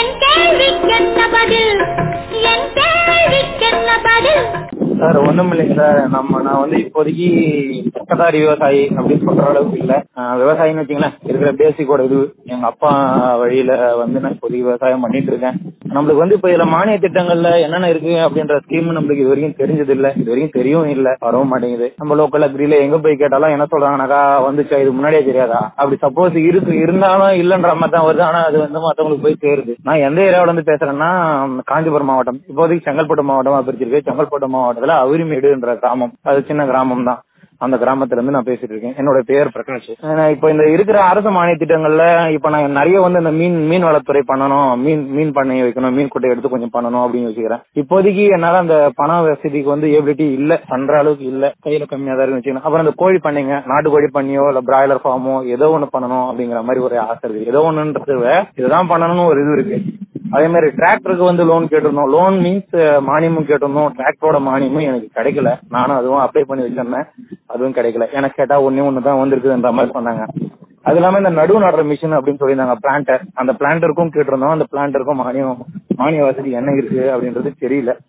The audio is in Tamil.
என் கேள்விக்கென்ன பதில் என் கேள்விக்கென்ன பதில் சார் ஒண்ணும் இல்லைங்க சார் நம்ம நான் வந்து இப்போதைக்கு பட்டதாரி விவசாயி அப்படின்னு சொல்ற அளவுக்கு இல்ல ஆஹ் விவசாயின்னு வச்சுங்களேன் இருக்கிற பேசிக்கோட இது எங்க அப்பா வழியில வந்து நான் இப்போதைக்கு விவசாயம் பண்ணிட்டு இருக்கேன் நம்மளுக்கு வந்து இப்ப இதுல மானிய திட்டங்கள்ல என்னென்ன இருக்கு அப்படின்ற ஸ்கீம் நம்மளுக்கு இது வரைக்கும் தெரிஞ்சது இல்ல இது வரைக்கும் தெரியவும் இல்ல வரவும் மாட்டேங்குது நம்ம லோக்கல் அக்ரில எங்க போய் கேட்டாலும் என்ன சொல்றாங்கனாக்கா வந்துச்சா இது முன்னாடியே தெரியாதா அப்படி சப்போஸ் இருக்கு இருந்தாலும் இல்லன்ற மாதிரி தான் வருது ஆனா அது வந்து மத்தவங்களுக்கு போய் சேருது நான் எந்த ஏரியாவில இருந்து பேசுறேன்னா காஞ்சிபுரம் மாவட்டம் இப்போதைக்கு செங்கல்பட்டு மாவட்டமா பிரிச்சிருக்கு செங்கல்பட்டு மாவட்டத்துல அவிரிமேடுன்ற கிராமம் அது சின்ன கிராமம் தான் அந்த கிராமத்துல இருந்து நான் பேசிட்டு இருக்கேன் என்னோட பேர் பிரகாஷ் அஹ் இப்ப இந்த இருக்கிற அரசு மானிய திட்டங்கள்ல இப்ப நான் நிறைய வந்து இந்த மீன் மீன் வளத்துறை பண்ணணும் மீன் மீன் பண்ணை வைக்கணும் மீன் குட்டை எடுத்து கொஞ்சம் பண்ணணும் அப்படின்னு யோசிக்கிறேன் இப்போதைக்கு என்னால அந்த பண வசதிக்கு வந்து எபிலிட்டி இல்ல பண்ற அளவுக்கு இல்ல கையில கம்மியா தான் இருக்கு வச்சுக்கணும் அப்புறம் அந்த கோழி பண்ணைங்க நாட்டு கோழி பண்ணியோ இல்ல பிராய்லர் ஃபார்மோ ஏதோ ஒண்ணு பண்ணணும் அப்படிங்கிற மாதிரி ஒரு ஆசை இருக்கு ஏதோ ஒண்ணுன்றது விட இதுதான் பண்ணணும்னு ஒரு இது இருக்கு அதே மாதிரி டிராக்டருக்கு வந்து லோன் கேட்டிருந்தோம் லோன் மீன்ஸ் மானியமும் கேட்டிருந்தோம் டிராக்டரோட மானியமும் எனக்கு கிடைக்கல நானும் அதுவும் அப்ளை பண்ணி வச்சிருந்தேன் அதுவும் கிடைக்கல எனக்கு கேட்டா ஒன்னே ஒண்ணு தான் வந்திருக்குதுன்ற மாதிரி சொன்னாங்க அது இல்லாம இந்த நடுவு நடுற மிஷின் அப்படின்னு சொல்லியிருந்தாங்க பிளான்டர் அந்த பிளான்டருக்கும் கேட்டிருந்தோம் அந்த பிளான்டருக்கும் மானியம் மானிய வசதி என்ன இருக்கு அப்படின்றது தெரியல